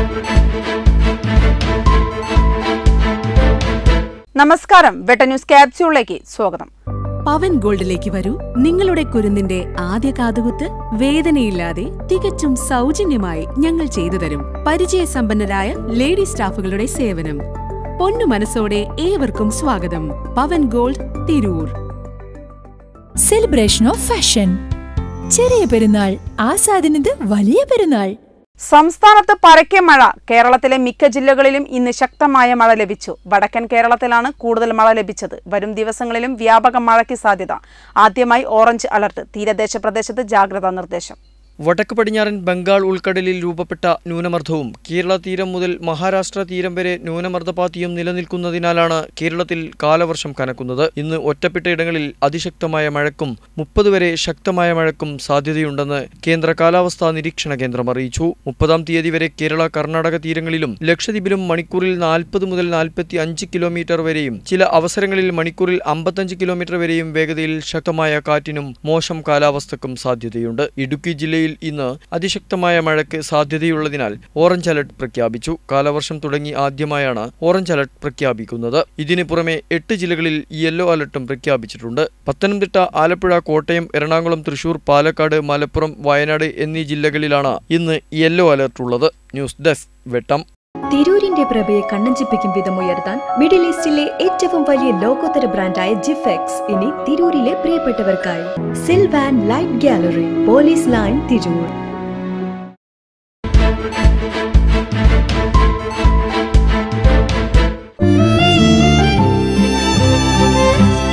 നമസ്കാരം വെട്ട ന്യൂസ് ക്യാപ്സ്യൂളിലേക്ക് സ്വാഗതം പവൻ ഗോൾഡിലേക്ക് വരൂ നിങ്ങളുടെ കുരുന്നിന്റെ ആദ്യ കാതുകുത്ത് വേദനയില്ലാതെ തികച്ചും സൗജന്യമായി ഞങ്ങൾ ചെയ്തു തരും പരിചയസമ്പന്നരായ ലേഡി സ്റ്റാഫുകളുടെ സേവനം പൊന്നു മനസ്സോടെ ഏവർക്കും സ്വാഗതം Pavan gold Tirur celebration of fashion Cheriya Perunnal ആസാദിനത് വലിയ പെരുന്നാൾ സംസ്ഥാനത്ത് പരക്കെ മഴ കേരളത്തിലെ മിക്ക ജില്ലകളിലും ഇന്ന് ശക്തമായ മഴ ലഭിച്ചു വടക്കൻ കേരളത്തിലാണ് കൂടുതൽ മഴ ലഭിച്ചത് വരും ദിവസങ്ങളിലും വ്യാപക മഴയ്ക്ക് സാധ്യത ആദ്യമായി ഓറഞ്ച് അലർട്ട് തീരദേശ പ്രദേശത്ത് ജാഗ്രതാ നിർദ്ദേശം വടക്ക് പടിഞ്ഞാറൻ ബംഗാൾ ഉൾക്കടലിൽ രൂപപ്പെട്ട ന്യൂനമർദ്ദവും കേരള തീരം മുതൽ മഹാരാഷ്ട്ര തീരം വരെ ന്യൂനമർദ്ദപാത്തിയും നിലനിൽക്കുന്നതിനാലാണ് കേരളത്തിൽ കാലവർഷം കനക്കുന്നത് ഇന്ന് ഒറ്റപ്പെട്ട ഇടങ്ങളിൽ അതിശക്തമായ മഴക്കും മുപ്പത് വരെ ശക്തമായ മഴക്കും സാധ്യതയുണ്ടെന്ന് കേന്ദ്ര കാലാവസ്ഥാ നിരീക്ഷണ കേന്ദ്രം അറിയിച്ചു മുപ്പതാം തീയതി വരെ കേരള കർണാടക തീരങ്ങളിലും ലക്ഷദ്വീപിലും മണിക്കൂറിൽ നാൽപ്പത് മുതൽ നാൽപ്പത്തി അഞ്ച് കിലോമീറ്റർ വരെയും ചില അവസരങ്ങളിൽ മണിക്കൂറിൽ അമ്പത്തഞ്ച് കിലോമീറ്റർ വരെയും വേഗതയിൽ ശക്തമായ കാറ്റിനും മോശം കാലാവസ്ഥക്കും സാധ്യതയുണ്ട് ഇടുക്കി ജില്ലയിൽ ഇന്ന് അതിശക്തമായ മഴയ്ക്ക് സാധ്യതയുള്ളതിനാൽ ഓറഞ്ച് അലർട്ട് പ്രഖ്യാപിച്ചു കാലവർഷം തുടങ്ങി ആദ്യമായാണ് ഓറഞ്ച് അലർട്ട് പ്രഖ്യാപിക്കുന്നത് ഇതിന് പുറമെ എട്ട് ജില്ലകളിൽ യെല്ലോ അലർട്ടും പ്രഖ്യാപിച്ചിട്ടുണ്ട് പത്തനംതിട്ട ആലപ്പുഴ കോട്ടയം എറണാകുളം തൃശൂർ പാലക്കാട് മലപ്പുറം വയനാട് എന്നീ ജില്ലകളിലാണ് ഇന്ന് യെല്ലോ അലർട്ട് ഉള്ളത് ന്യൂസ് ഡെസ്ക് വെട്ടം തിരൂരിന്റെ പ്രഭയെ കണ്ണഞ്ചിപ്പിക്കും വിധം ഉയർത്താൻ മിഡിൽ ഈസ്റ്റിലെ ഏറ്റവും വലിയ ലോകോത്തര ബ്രാൻഡായ ജിഫെക്സ് ഇനി തിരൂരിലെ പ്രിയപ്പെട്ടവർക്കായി Silvan light gallery police line Tirur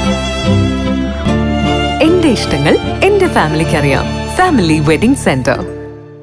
എന്റെ ഇഷ്ടങ്ങൾ എന്റെ ഫാമിലിക്ക് അറിയാം ഫാമിലി വെഡിംഗ് സെന്റർ